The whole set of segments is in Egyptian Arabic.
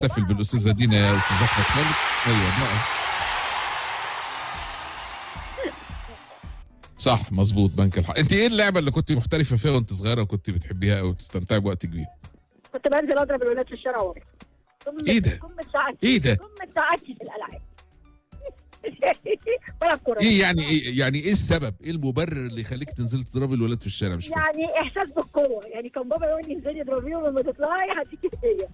احتفل بالاستاذه دينا يا استاذ احمد خالد ايوه بقى صح مظبوط بنك الحظ انت ايه اللعبه اللي كنت محترفه فيها وانت صغيره وكنت بتحبيها قوي وتستمتعي بوقت كبير كنت بنزل اضرب الولاد في الشارع ورا قمة- إيه ده؟ قمة سعادتي ايه ده قمة سعادتي في الالعاب بلعب كورة ايه يعني ايه يعني ايه السبب ايه المبرر اللي يخليك تنزلي تضربي الولاد في الشارع مش فاهم يعني احساس بالقوه يعني كان بابا يقول لي انزلي اضربيهم لما تطلعي هديكي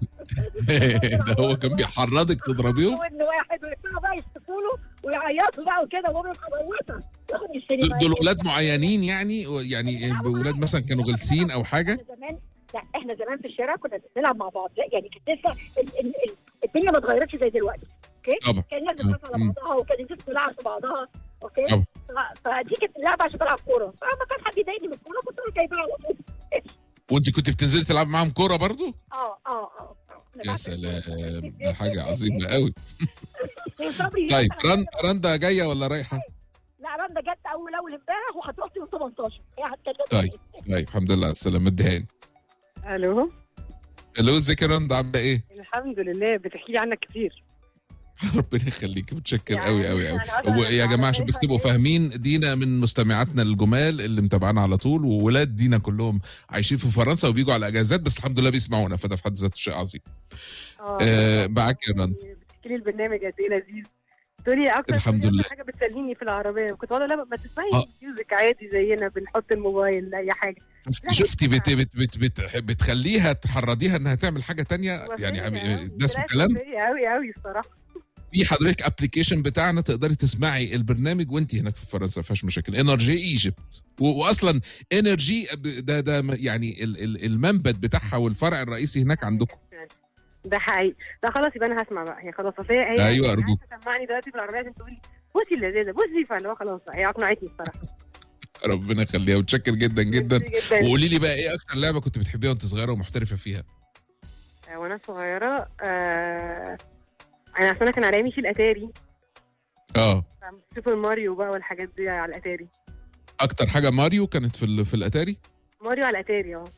هديه ده هو كان بيحرضك تضربيهم وان واحد ويطلعوا بقى يشتكوا له ويعيطوا بقى وكده وبابا يبقى موتها ياخد يشتري دول بقى. دول ولاد معينين يعني يعني ولاد مثلا كانوا غلسين او حاجه احنا زمان لا احنا زمان في الشارع كنا بنلعب مع بعض لا يعني كانت لسه ال- ال- ال- الدنيا ما اتغيرتش زي دلوقتي اوكي طبعا كان الناس بتخاف على مم. بعضها وكان الناس بتلعب في بعضها اوكي طبعا. ف- فدي كانت اللعبه عشان بلعب كوره فلما كان حد يضايقني من الكوره كنت انا جايبها على طول وانت كنت بتنزلي تلعب معاهم كوره برضو اه اه اه أنا يا بعمل- سلام ده حاجه عظيمه قوي صبري طيب رن رندا جايه ولا رايحه لا رندا جت اول اول امبارح وهتروح يوم 18 هي هتكلمني طيب. طيب الحمد لله على السلامه اديهاني الو الو ازيك يا رندا عامله ايه الحمد لله بتحكي لي عنك كتير ربنا يخليك متشكر يعني قوي قوي قوي أنا أصلاً هو يا جماعه عشان بس تبقوا فاهمين دينا من مستمعاتنا الجمال اللي متابعانا على طول وولاد دينا كلهم عايشين في فرنسا وبيجوا على اجازات بس الحمد لله بيسمعونا فده في حد ذاته شيء عظيم آه، معاك يا رند. بتحكي لي البرنامج قد ايه لذيذ تقولي اكتر الحمد أكتر لله. حاجه بتسليني في العربيه كنت بقول لها لا ما تسمعي آه. ميوزك عادي زينا بنحط الموبايل اي حاجه شفتي بت بت بت بت بتخليها تحرضيها انها تعمل حاجه تانية يعني عم- ده اسمه كلام قوي قوي الصراحه في حضرتك ابلكيشن بتاعنا تقدري تسمعي البرنامج وانت هناك في فرنسا ما فيهاش مشاكل انرجي ايجيبت واصلا انرجي ده ده م- يعني ال- ال- المنبت بتاعها والفرع الرئيسي هناك عندكم ده حقيقي لا خلاص يبقى انا هسمع بقى هي خلاص أصل هي هي أيوة، هي أرجوك. عايزة تسمعني دلوقتي في العربيه عشان تقول لي بصي اللذيذه بصي فاللي هو خلاص بقى، هي اقنعتني الصراحه ربنا يخليها وتشكر جدا جدا جدا وقولي لي بقى ايه اكتر لعبه كنت بتحبيها وانت صغيره ومحترفه فيها آه، وانا صغيره آه انا اصلا كان على يمشي الاتاري اه سوبر ماريو بقى والحاجات دي على الاتاري اكتر حاجه ماريو كانت في ال- في الاتاري ماريو على الاتاري اه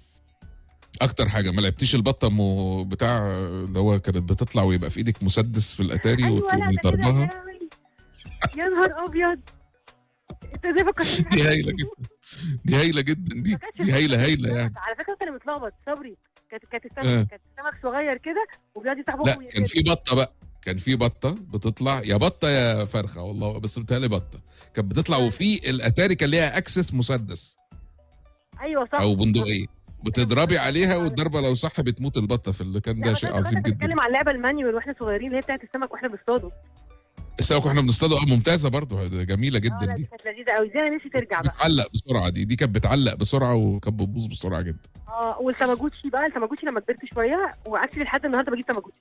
اكتر حاجه ما لعبتيش البطه مو بتاع اللي هو كانت بتطلع ويبقى في ايدك مسدس في الاتاري ايوه لا وتقومي ده كده ضربها يا لهوي. يا نهار ابيض انت ازاي فكرتني دي بحاجة هايله زي جدا دي هايله جدا دي ما كانتش دي هايله هايله بتتلخبط. يعني على فكره كان متلخبط صبري كانت كانت آه. السمك كانت سمك صغير كده وبيقعد يفتح بقه لا كان ويقفل. في بطه بقى كان في بطه بتطلع يا بطه يا فرخه والله بس بتهيألي بطه كانت بتطلع وفي الاتاري كان ليها اكسس مسدس ايوه صح او بندقيه بتضربي عليها والضربه لو صح بتموت البطه في اللي كان لا، ده بس شيء أنا عظيم جدا بتكلم عن اللعبه المانيوال واحنا صغيرين اللي هي بتاعت السمك واحنا بنصطاده السمك واحنا بنصطاده اه ممتازه برضه ده جميله اه جدا لا دي دي كانت لذيذه قوي دي انا نفسي ترجع بقى بتعلق بسرعه دي دي كانت بتعلق بسرعه وكانت بتبوظ بسرعه جدا اه والتماجوتشي بقى التماجوتشي لما كبرت شويه واكشلي لحد النهارده بجيب تماجوتشي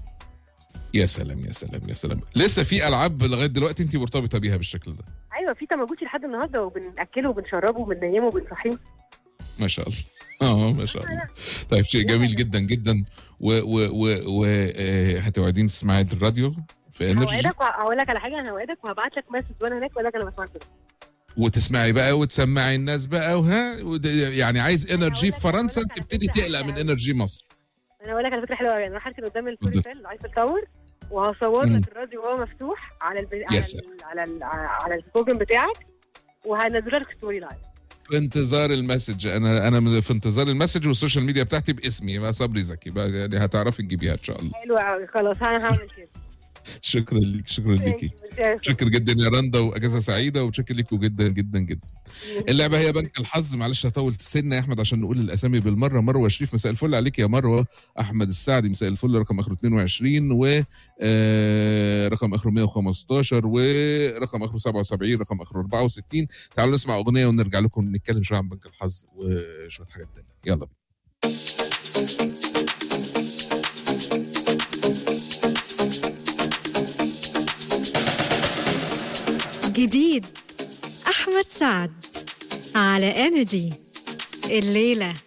يا سلام يا سلام يا سلام لسه في العاب لغايه دلوقتي انت مرتبطه بيها بالشكل ده ايوه في تماجوتشي لحد النهارده وبناكله وبنشربه وبننيمه وبنصحيه ما شاء الله اه ما شاء الله طيب شيء جميل جدا جدا و و و, و آه، هتوعدين تسمعي الراديو في انرجي هوعدك وهقول لك على حاجه انا هوعدك وهبعت لك مسج وانا هناك واقول لك انا بسمعك كده وتسمعي بقى وتسمعي الناس بقى وها وده- يعني عايز أنا انرجي هقول في لك- فرنسا هقول لك على تبتدي فكرة تقلق حلوة من أوي. انرجي مصر انا هقول لك على فكره حلوه قوي انا هرسل قدام اتفضل. الفول ايفل تاور وهصور مم. لك الراديو وهو مفتوح على الب... على سلام. ال... على ال... على البروجرام بتاعك وهنزل لك ستوري لايف في انتظار المسج انا انا في انتظار المسج والسوشيال ميديا بتاعتي باسمي بقى صبري زكي بقى يعني هتعرفي تجيبيها ان شاء الله حلو قوي خلاص انا هعمل كده شكرا ليك شكرا ليكي شكرا جدا يا رندا واجازه سعيده وشكر ليكوا جدا جدا جدا اللعبه هي بنك الحظ معلش هطول سنه يا احمد عشان نقول الاسامي بالمره مروه شريف مساء الفل عليك يا مروه احمد السعدي مساء الفل رقم اخره 22 و آه، رقم اخره 115 ورقم اخره 77 رقم اخره 64 تعالوا نسمع اغنيه ونرجع لكم نتكلم شويه عن بنك الحظ وشويه حاجات تانية يلا بينا جديد أحمد سعد على انرجي الليلة